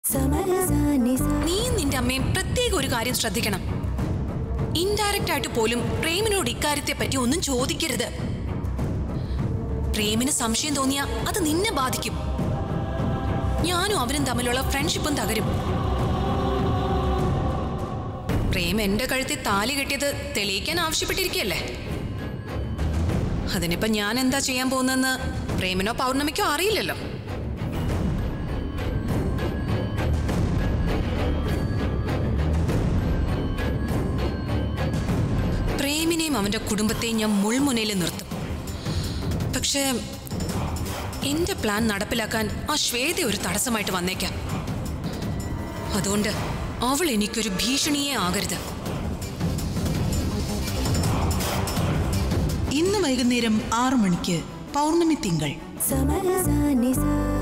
നീയും നിന്റെ അമ്മയും പ്രത്യേക ഒരു കാര്യം ശ്രദ്ധിക്കണം ഇൻഡയറക്റ്റ് ആയിട്ട് പോലും പ്രേമിനോട് ഇക്കാര്യത്തെ പറ്റി ഒന്നും ചോദിക്കരുത് പ്രേമിന് സംശയം തോന്നിയ അത് നിന്നെ ബാധിക്കും ഞാനും അവനും തമ്മിലുള്ള ഫ്രണ്ട്ഷിപ്പും തകരും പ്രേം എന്റെ കഴുത്തിൽ താലി കെട്ടിയത് തെളിയിക്കാൻ ആവശ്യപ്പെട്ടിരിക്കുകയല്ലേ അതിനിപ്പോ ഞാൻ എന്താ ചെയ്യാൻ പോകുന്നതെന്ന് പ്രേമിനോ പൗർണമിക്കോ അറിയില്ലല്ലോ പ്രേമിനെയും അവന്റെ കുടുംബത്തെയും ഞാൻ മുൾമുനയിൽ നിർത്തും പക്ഷേ എന്റെ പ്ലാൻ നടപ്പിലാക്കാൻ ആ ശ്വേത ഒരു തടസ്സമായിട്ട് വന്നേക്കാം അതുകൊണ്ട് അവൾ എനിക്കൊരു ഭീഷണിയേ ആകരുത് ഇന്ന് വൈകുന്നേരം ആറു മണിക്ക് പൗർണമി തിങ്കൾ സമരസാനിസ